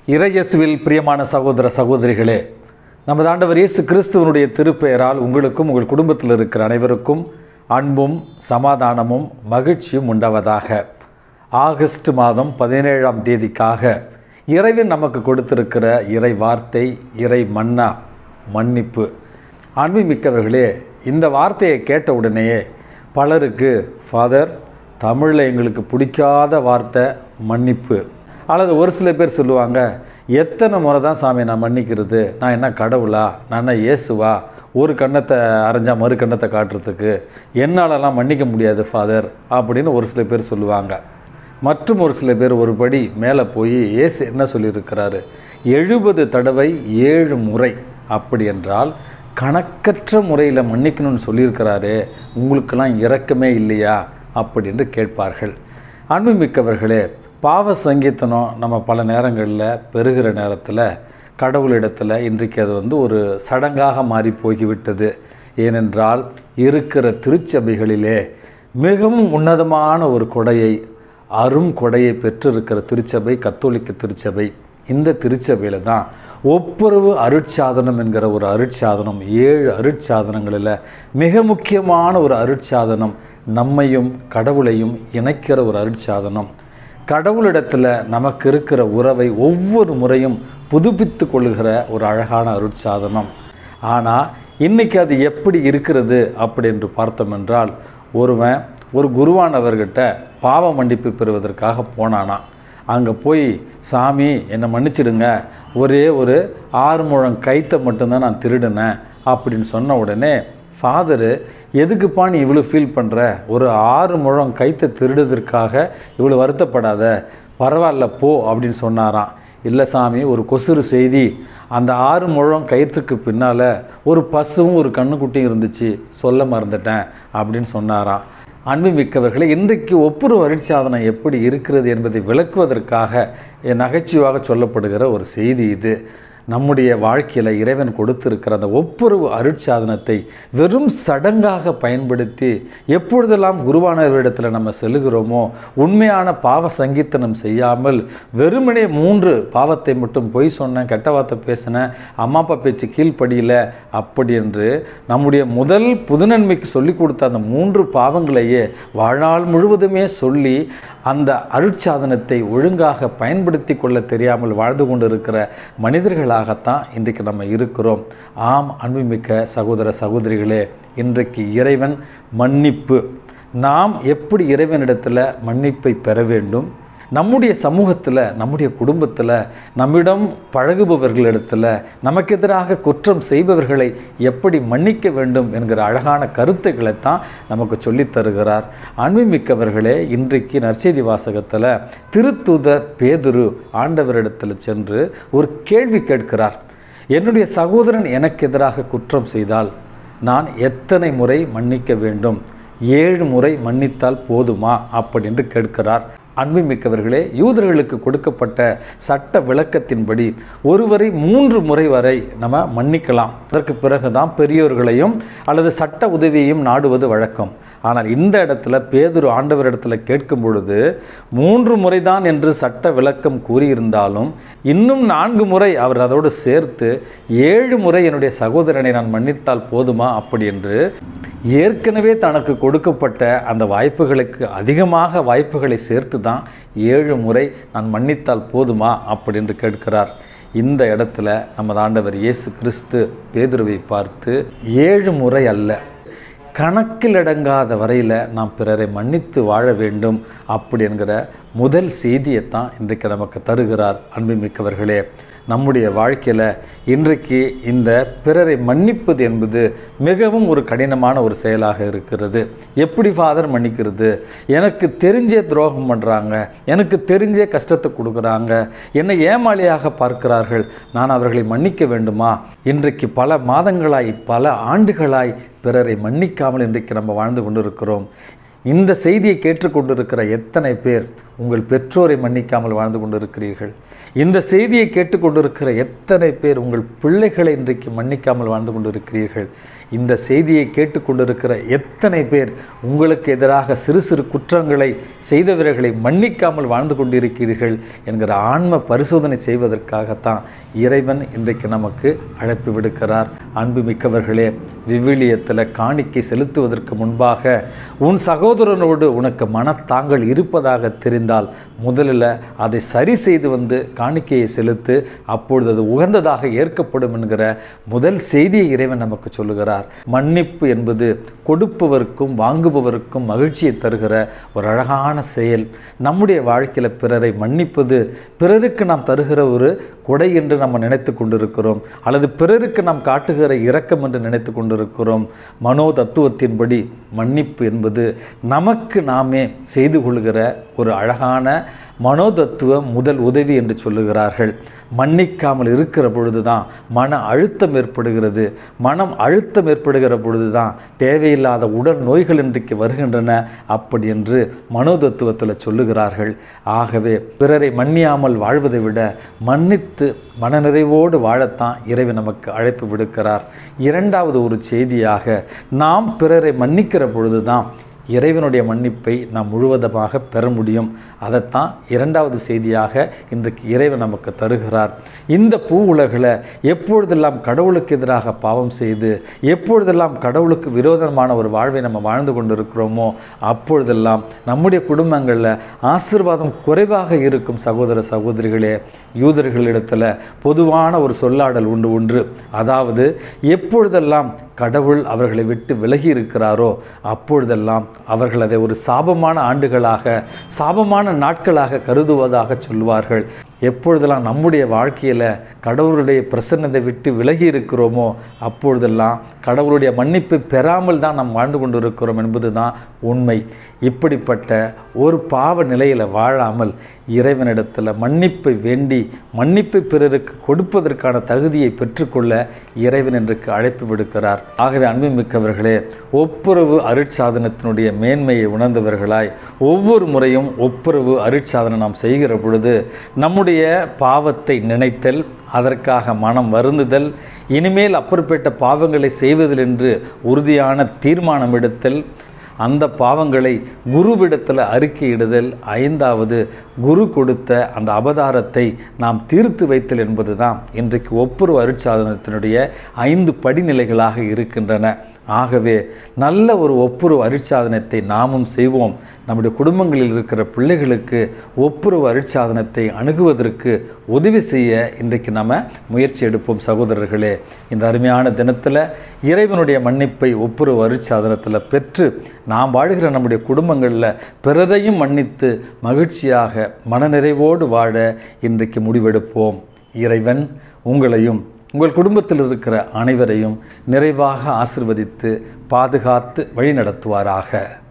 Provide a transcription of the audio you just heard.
இறையேசுவில் பிரியமான சகோதர சகோதரிகளே நமது ஆண்டவர் இயேசு கிறிஸ்துவனுடைய திருப்பெயரால் உங்களுக்கும் உங்கள் குடும்பத்தில் இருக்கிற அனைவருக்கும் அன்பும் சமாதானமும் மகிழ்ச்சியும் உண்டாவதாக ஆகஸ்ட் மாதம் பதினேழாம் தேதிக்காக இறைவன் நமக்கு கொடுத்திருக்கிற இறை வார்த்தை இறை மன்னா மன்னிப்பு அன்புமிக்கவர்களே இந்த வார்த்தையை கேட்ட உடனேயே பலருக்கு ஃபாதர் தமிழில் எங்களுக்கு பிடிக்காத வார்த்தை மன்னிப்பு அல்லது ஒரு சில பேர் சொல்லுவாங்க எத்தனை முறை தான் சாமி நான் மன்னிக்கிறது நான் என்ன கடவுளா நான் என்ன இயேசுவா ஒரு கண்ணத்தை அரைஞ்சா மறு கண்ணத்தை காட்டுறதுக்கு என்னாலலாம் மன்னிக்க முடியாது ஃபாதர் அப்படின்னு ஒரு சில பேர் சொல்லுவாங்க மற்றும் ஒரு சில பேர் ஒரு படி மேலே போய் இயேசு என்ன சொல்லியிருக்கிறாரு எழுபது தடவை ஏழு முறை அப்படி என்றால் கணக்கற்ற முறையில் மன்னிக்கணும்னு சொல்லியிருக்கிறாரு உங்களுக்கெல்லாம் இரக்கமே இல்லையா அப்படி என்று கேட்பார்கள் அன்புமிக்கவர்களே பாவ சங்கீத்தனம் நம்ம பல நேரங்களில் பெறுகிற நேரத்தில் கடவுளிடத்தில் இன்றைக்கு அது வந்து ஒரு சடங்காக மாறி போய்விட்டது ஏனென்றால் இருக்கிற திருச்சபைகளிலே மிகவும் உன்னதமான ஒரு கொடையை அரும் கொடையை பெற்றிருக்கிற திருச்சபை கத்தோலிக்க திருச்சபை இந்த திருச்சபையில் தான் ஒப்புரவு அருட்சாதனம் என்கிற ஒரு அருட்சாதனம் ஏழு அருட்சாதனங்களில் மிக முக்கியமான ஒரு அருட்சாதனம் நம்மையும் கடவுளையும் இணைக்கிற ஒரு அருட்சாதனம் கடவுளிடத்தில் நமக்கு இருக்கிற உறவை ஒவ்வொரு முறையும் புதுப்பித்து கொள்ளுகிற ஒரு அழகான அருட்சாதனம் ஆனால் இன்றைக்கி அது எப்படி இருக்கிறது அப்படி என்று பார்த்தோம் என்றால் ஒருவன் ஒரு குருவானவர்கிட்ட பாவ மன்னிப்பு பெறுவதற்காக போனானா அங்கே போய் சாமி என்னை மன்னிச்சிடுங்க ஒரே ஒரு ஆறு முழம் கைத்தை மட்டும்தான் நான் திருடினேன் அப்படின்னு சொன்ன உடனே ஃபாதரு எதுக்குப்பா நீ இவ்வளோ ஃபீல் பண்ணுற ஒரு ஆறு முழம் கைத்தை திருடுறதுக்காக இவ்வளோ வருத்தப்படாத பரவாயில்ல போ அப்படின்னு சொன்னாராம் இல்லை சாமி ஒரு கொசுறு செய்தி அந்த ஆறு முழம் கயிற்றுக்கு பின்னால் ஒரு பசுவும் ஒரு கண்ணுக்குட்டியும் இருந்துச்சு சொல்ல மறந்துட்டேன் அப்படின்னு சொன்னாராம் அன்புமிக்கவர்களே இன்றைக்கு ஒப்புரு அருட்சாதனம் எப்படி இருக்கிறது என்பதை விளக்குவதற்காக நகைச்சுவாக சொல்லப்படுகிற ஒரு செய்தி இது நம்முடைய வாழ்க்கையில் இறைவன் கொடுத்திருக்கிற அந்த ஒப்புரவு அருட்சாதனத்தை வெறும் சடங்காக பயன்படுத்தி எப்பொழுதெல்லாம் குருவானவரிடத்தில் நம்ம செல்கிறோமோ உண்மையான பாவ சங்கீத்தனம் செய்யாமல் வெறுமனே மூன்று பாவத்தை மட்டும் பொய் சொன்னேன் கெட்ட வார்த்தை பேசினேன் அம்மா அப்பா பேச்சு கீழ்ப்படியில் அப்படி என்று நம்முடைய முதல் புதுநன்மைக்கு சொல்லி கொடுத்த அந்த மூன்று பாவங்களையே வாழ்நாள் முழுவதுமே சொல்லி அந்த அருட்சாதனத்தை ஒழுங்காக பயன்படுத்தி கொள்ள தெரியாமல் வாழ்ந்து கொண்டிருக்கிற மனிதர்களாகத்தான் இன்றைக்கு நம்ம இருக்கிறோம் ஆம் அன்புமிக்க சகோதர சகோதரிகளே இன்றைக்கு இறைவன் மன்னிப்பு நாம் எப்படி இறைவனிடத்தில் மன்னிப்பை பெற வேண்டும் நம்முடைய சமூகத்தில் நம்முடைய குடும்பத்தில் நம்மிடம் பழகுபவர்களிடத்தில் நமக்கு எதிராக குற்றம் செய்பவர்களை எப்படி மன்னிக்க வேண்டும் என்கிற அழகான கருத்துக்களை தான் நமக்கு சொல்லித் தருகிறார் அன்புமிக்கவர்களே இன்றைக்கு நற்செய்தி வாசகத்தில் திருத்துதர் பேதுரு ஆண்டவரிடத்தில் சென்று ஒரு கேள்வி கேட்கிறார் என்னுடைய சகோதரன் எனக்கு எதிராக குற்றம் செய்தால் நான் எத்தனை முறை மன்னிக்க வேண்டும் ஏழு முறை மன்னித்தால் போதுமா அப்படி என்று கேட்கிறார் அன்புமிக்கவர்களே யூதர்களுக்கு கொடுக்கப்பட்ட சட்ட விளக்கத்தின்படி ஒருவரை மூன்று முறை வரை நம்ம மன்னிக்கலாம் அதற்கு பிறகுதான் பெரியோர்களையும் அல்லது சட்ட உதவியையும் நாடுவது வழக்கம் ஆனால் இந்த இடத்துல பேதுரு ஆண்டவரிடத்தில் கேட்கும் பொழுது மூன்று முறைதான் என்று சட்ட விளக்கம் கூறியிருந்தாலும் இன்னும் நான்கு முறை அவர் அதோடு சேர்த்து ஏழு முறை என்னுடைய சகோதரனை நான் மன்னித்தால் போதுமா அப்படி என்று ஏற்கனவே தனக்கு கொடுக்கப்பட்ட அந்த வாய்ப்புகளுக்கு அதிகமாக வாய்ப்புகளை சேர்த்து தான் ஏழு முறை நான் மன்னித்தால் போதுமா அப்படி என்று கேட்கிறார் இந்த இடத்துல நமது ஆண்டவர் இயேசு கிறிஸ்து பேதுருவை பார்த்து ஏழு முறை அல்ல கணக்கிலடங்காத வரையில் நாம் பிறரை மன்னித்து வாழ வேண்டும் அப்படி என்கிற முதல் செய்தியைத்தான் இன்றைக்கு நமக்கு தருகிறார் அன்புமிக்கவர்களே நம்முடைய வாழ்க்கையில் இன்றைக்கு இந்த பிறரை மன்னிப்பது என்பது மிகவும் ஒரு கடினமான ஒரு செயலாக இருக்கிறது எப்படி ஃபாதர் மன்னிக்கிறது எனக்கு தெரிஞ்சே துரோகம் பண்ணுறாங்க எனக்கு தெரிஞ்சே கஷ்டத்தை கொடுக்குறாங்க என்னை ஏமாளியாக பார்க்கிறார்கள் நான் அவர்களை மன்னிக்க வேண்டுமா இன்றைக்கு பல மாதங்களாய் பல ஆண்டுகளாய் பிறரை மன்னிக்காமல் இன்றைக்கு நம்ம வாழ்ந்து கொண்டிருக்கிறோம் இந்த செய்தியை கேட்டுக்கொண்டிருக்கிற எத்தனை பேர் உங்கள் பெற்றோரை மன்னிக்காமல் வாழ்ந்து கொண்டிருக்கிறீர்கள் இந்த செய்தியை கேட்டுக்கொண்டிருக்கிற எத்தனை பேர் உங்கள் பிள்ளைகளை இன்றைக்கு மன்னிக்காமல் வாழ்ந்து கொண்டிருக்கிறீர்கள் இந்த செய்தியை கேட்டுக்கொண்டிருக்கிற எத்தனை பேர் உங்களுக்கு எதிராக சிறு சிறு குற்றங்களை செய்தவர்களை மன்னிக்காமல் வாழ்ந்து கொண்டிருக்கிறீர்கள் என்கிற ஆன்ம பரிசோதனை செய்வதற்காகத்தான் இறைவன் இன்றைக்கு நமக்கு அழைப்பு விடுக்கிறார் அன்பு மிக்கவர்களே விவிலியத்தில் காணிக்கை செலுத்துவதற்கு முன்பாக உன் சகோதரனோடு உனக்கு மனத்தாங்கள் இருப்பதாக தெரிந்தால் முதலில் அதை சரி செய்து வந்து காணிக்கையை செலுத்து அப்பொழுது அது உகந்ததாக ஏற்கப்படும் என்கிற முதல் செய்தியை இறைவன் நமக்கு சொல்லுகிறார் மன்னிப்பு என்பது கொடுப்பவருக்கும் வாங்குபவருக்கும் மகிழ்ச்சியை தருகிற ஒரு அழகான செயல் நம்முடைய வாழ்க்கையில் பிறரை மன்னிப்பது பிறருக்கு நாம் தருகிற ஒரு கொடை என்று நம்ம நினைத்து கொண்டிருக்கிறோம் அல்லது பிறருக்கு நாம் காட்டுகிற இரக்கம் என்று நினைத்து கொண்டிருக்கிறோம் மனோ தத்துவத்தின்படி மன்னிப்பு என்பது நமக்கு நாமே செய்து கொள்கிற ஒரு அழகான மனோதத்துவ முதல் உதவி என்று சொல்லுகிறார்கள் மன்னிக்காமல் இருக்கிற பொழுது தான் மன அழுத்தம் ஏற்படுகிறது மனம் அழுத்தம் ஏற்படுகிற பொழுது தான் தேவையில்லாத உடல் நோய்கள் இன்றைக்கு வருகின்றன அப்படி என்று மனோதத்துவத்தில் சொல்லுகிறார்கள் ஆகவே பிறரை மன்னியாமல் வாழ்வதை விட மன்னித்து மனநிறைவோடு வாழத்தான் இறைவன் நமக்கு அழைப்பு விடுக்கிறார் இரண்டாவது ஒரு செய்தியாக நாம் பிறரை மன்னிக்கிற பொழுது தான் இறைவனுடைய மன்னிப்பை நாம் முழுவதுமாக பெற முடியும் அதைத்தான் இரண்டாவது செய்தியாக இன்றைக்கு இறைவன் நமக்கு தருகிறார் இந்த பூ உலகில் எப்பொழுதெல்லாம் கடவுளுக்கு எதிராக பாவம் செய்து எப்பொழுதெல்லாம் கடவுளுக்கு விரோதமான ஒரு வாழ்வை நம்ம வாழ்ந்து கொண்டிருக்கிறோமோ அப்பொழுதெல்லாம் நம்முடைய குடும்பங்களில் ஆசிர்வாதம் குறைவாக இருக்கும் சகோதர சகோதரிகளே யூதர்களிடத்தில் பொதுவான ஒரு சொல்லாடல் உண்டு ஒன்று அதாவது எப்பொழுதெல்லாம் கடவுள் அவர்களை விட்டு விலகி இருக்கிறாரோ அப்பொழுதெல்லாம் அவர்கள் அதை ஒரு சாபமான ஆண்டுகளாக சாபமான நாட்களாக கருதுவதாக சொல்வார்கள் எப்பொழுதெல்லாம் நம்முடைய வாழ்க்கையில் கடவுளுடைய பிரசன்னத்தை விட்டு விலகி இருக்கிறோமோ அப்பொழுதெல்லாம் கடவுளுடைய மன்னிப்பை பெறாமல் தான் நாம் வாழ்ந்து கொண்டிருக்கிறோம் என்பது தான் உண்மை இப்படிப்பட்ட ஒரு பாவ நிலையில் வாழாமல் இறைவனிடத்தில் மன்னிப்பை வேண்டி மன்னிப்பை பிறருக்கு கொடுப்பதற்கான தகுதியை பெற்றுக்கொள்ள இறைவன் என்றுக்கு அழைப்பு விடுக்கிறார் ஆகவே அன்புமிக்கவர்களே ஒப்புரவு அருட்சாதனத்தினுடைய மேன்மையை உணர்ந்தவர்களாய் ஒவ்வொரு முறையும் ஒப்புரவு அருட்சாதனம் நாம் செய்கிற பொழுது நம்முடைய பாவத்தை நினைத்தல் அதற்காக மனம் வருந்துதல் இனிமேல் அப்புறப்பட்ட பாவங்களை செய்வதில் என்று உறுதியான தீர்மானம் எடுத்தல் அந்த பாவங்களை குருவிடத்தில் அறிக்கையிடுதல் ஐந்தாவது குரு கொடுத்த அந்த அபதாரத்தை நாம் தீர்த்து வைத்தல் என்பது தான் இன்றைக்கு ஒப்புரவு அருட்சாதனத்தினுடைய ஐந்து படிநிலைகளாக இருக்கின்றன ஆகவே நல்ல ஒரு ஒப்புரவு அருட்சாதனத்தை நாமும் செய்வோம் நம்முடைய குடும்பங்களில் இருக்கிற பிள்ளைகளுக்கு ஒப்புரவு அருட்சாதனத்தை அணுகுவதற்கு உதவி செய்ய இன்றைக்கு நம்ம முயற்சி எடுப்போம் சகோதரர்களே இந்த அருமையான தினத்தில் இறைவனுடைய மன்னிப்பை ஒப்புரவு அருட்சாதனத்தில் பெற்று நாம் வாழ்கிற நம்முடைய குடும்பங்களில் பிறரையும் மன்னித்து மகிழ்ச்சியாக மனநிறைவோடு வாழ இன்றைக்கு முடிவெடுப்போம் இறைவன் உங்களையும் உங்கள் குடும்பத்தில் இருக்கிற அனைவரையும் நிறைவாக ஆசிர்வதித்து பாதுகாத்து வழிநடத்துவாராக